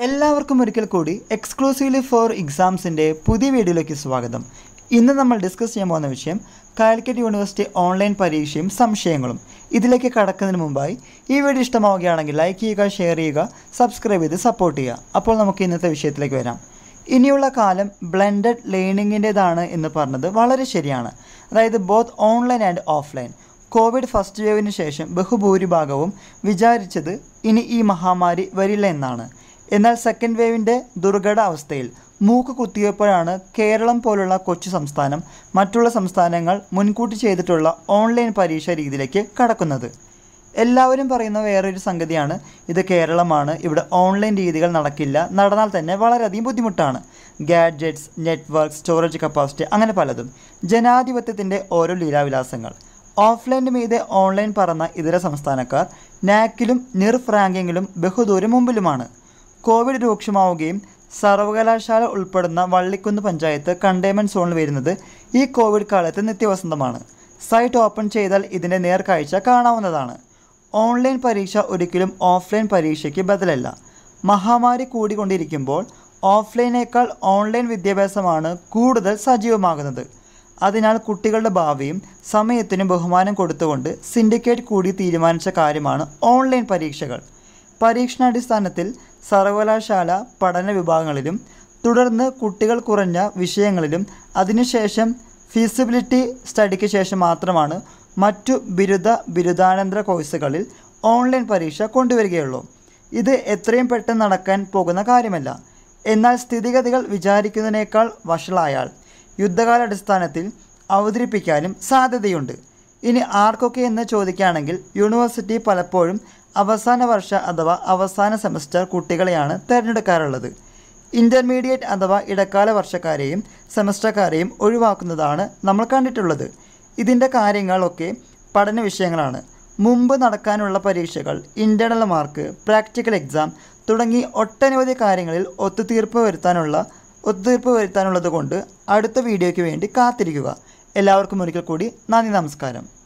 എല്ലാവർക്കും ഒരിക്കൽ കൂടി എക്സ്ക്ലൂസീവ്ലി ഫോർ എക്സാംസിൻ്റെ പുതിയ വീഡിയോയിലേക്ക് സ്വാഗതം ഇന്ന് നമ്മൾ ഡിസ്കസ് ചെയ്യാൻ പോകുന്ന വിഷയം കാലിക്കറ്റ് യൂണിവേഴ്സിറ്റി ഓൺലൈൻ പരീക്ഷയും സംശയങ്ങളും ഇതിലേക്ക് കടക്കുന്നതിന് മുമ്പായി ഈ വീഡിയോ ഇഷ്ടമാവുകയാണെങ്കിൽ ലൈക്ക് ചെയ്യുക ഷെയർ ചെയ്യുക സബ്സ്ക്രൈബ് ചെയ്ത് സപ്പോർട്ട് ചെയ്യുക അപ്പോൾ നമുക്ക് ഇന്നത്തെ വിഷയത്തിലേക്ക് വരാം ഇനിയുള്ള കാലം ബ്ലെൻഡഡ് ലേണിങ്ങിൻ്റെതാണ് എന്ന് പറഞ്ഞത് വളരെ ശരിയാണ് അതായത് both online and offline Covid first വേവിന് ശേഷം ബഹുഭൂരിഭാഗവും വിചാരിച്ചത് ഇനി ഈ മഹാമാരി വരില്ല എന്നാണ് എന്നാൽ സെക്കൻഡ് വേവിൻ്റെ ദുർഘട അവസ്ഥയിൽ മൂക്ക് കുത്തിയപ്പോഴാണ് കേരളം പോലുള്ള കൊച്ചു സംസ്ഥാനം മറ്റുള്ള സംസ്ഥാനങ്ങൾ മുൻകൂട്ടി ചെയ്തിട്ടുള്ള ഓൺലൈൻ പരീക്ഷ രീതിയിലേക്ക് കടക്കുന്നത് എല്ലാവരും പറയുന്ന വേറൊരു സംഗതിയാണ് ഇത് കേരളമാണ് ഇവിടെ ഓൺലൈൻ രീതികൾ നടക്കില്ല നടന്നാൽ തന്നെ വളരെയധികം ബുദ്ധിമുട്ടാണ് ഗാഡ്ജറ്റ്സ് നെറ്റ്വർക്ക് സ്റ്റോറേജ് കപ്പാസിറ്റി അങ്ങനെ പലതും ജനാധിപത്യത്തിൻ്റെ ഓരോ ലീലാവിലാസങ്ങൾ ഓഫ്ലൈൻ്റെ മീതെ ഓൺലൈൻ പറന്ന ഇതര സംസ്ഥാനക്കാർ നാക്കിലും നിർഫ് റാങ്കിങ്ങിലും ബഹുദൂരം മുമ്പിലുമാണ് കോവിഡ് രൂക്ഷമാവുകയും സർവകലാശാല ഉൾപ്പെടുന്ന വള്ളിക്കുന്ന് പഞ്ചായത്ത് കണ്ടെയ്ൻമെൻറ് സോണിൽ വരുന്നത് ഈ കോവിഡ് കാലത്ത് നിത്യവസന്തമാണ് സൈറ്റ് ഓപ്പൺ ചെയ്താൽ ഇതിൻ്റെ നേർക്കാഴ്ച കാണാവുന്നതാണ് ഓൺലൈൻ പരീക്ഷ ഒരിക്കലും ഓഫ്ലൈൻ പരീക്ഷയ്ക്ക് ബദലല്ല മഹാമാരി കൂടിക്കൊണ്ടിരിക്കുമ്പോൾ ഓഫ്ലൈനേക്കാൾ ഓൺലൈൻ വിദ്യാഭ്യാസമാണ് കൂടുതൽ സജീവമാകുന്നത് അതിനാൽ കുട്ടികളുടെ ഭാവിയും സമയത്തിനും ബഹുമാനം കൊടുത്തുകൊണ്ട് സിൻഡിക്കേറ്റ് കൂടി തീരുമാനിച്ച കാര്യമാണ് ഓൺലൈൻ പരീക്ഷകൾ പരീക്ഷണാടിസ്ഥാനത്തിൽ സർവകലാശാല പഠന വിഭാഗങ്ങളിലും തുടർന്ന് കുട്ടികൾ കുറഞ്ഞ വിഷയങ്ങളിലും അതിനുശേഷം ഫീസിബിലിറ്റി സ്റ്റഡിക്ക് ശേഷം മാത്രമാണ് മറ്റു ബിരുദ ബിരുദാനന്തര കോഴ്സുകളിൽ ഓൺലൈൻ പരീക്ഷ കൊണ്ടുവരികയുള്ളൂ ഇത് എത്രയും പെട്ടെന്ന് നടക്കാൻ പോകുന്ന കാര്യമല്ല എന്നാൽ സ്ഥിതിഗതികൾ വിചാരിക്കുന്നതിനേക്കാൾ വഷളായാൽ യുദ്ധകാലാടിസ്ഥാനത്തിൽ അവതരിപ്പിക്കാനും സാധ്യതയുണ്ട് ഇനി ആർക്കൊക്കെ എന്ന് ചോദിക്കുകയാണെങ്കിൽ യൂണിവേഴ്സിറ്റി പലപ്പോഴും അവസാന വർഷ അഥവാ അവസാന സെമസ്റ്റർ കുട്ടികളെയാണ് തിരഞ്ഞെടുക്കാറുള്ളത് ഇൻ്റർമീഡിയറ്റ് അഥവാ ഇടക്കാല വർഷക്കാരെയും സെമസ്റ്റർക്കാരെയും ഒഴിവാക്കുന്നതാണ് നമ്മൾ കണ്ടിട്ടുള്ളത് ഇതിൻ്റെ കാര്യങ്ങളൊക്കെ പഠന വിഷയങ്ങളാണ് മുമ്പ് നടക്കാനുള്ള പരീക്ഷകൾ ഇൻ്റേണൽ മാർക്ക് പ്രാക്ടിക്കൽ എക്സാം തുടങ്ങി ഒട്ടനവധി കാര്യങ്ങളിൽ ഒത്തുതീർപ്പ് വരുത്താനുള്ള ഒത്തുതീർപ്പ് വരുത്താനുള്ളത് കൊണ്ട് അടുത്ത വീഡിയോയ്ക്ക് വേണ്ടി കാത്തിരിക്കുക എല്ലാവർക്കും ഒരിക്കൽ കൂടി നന്ദി നമസ്കാരം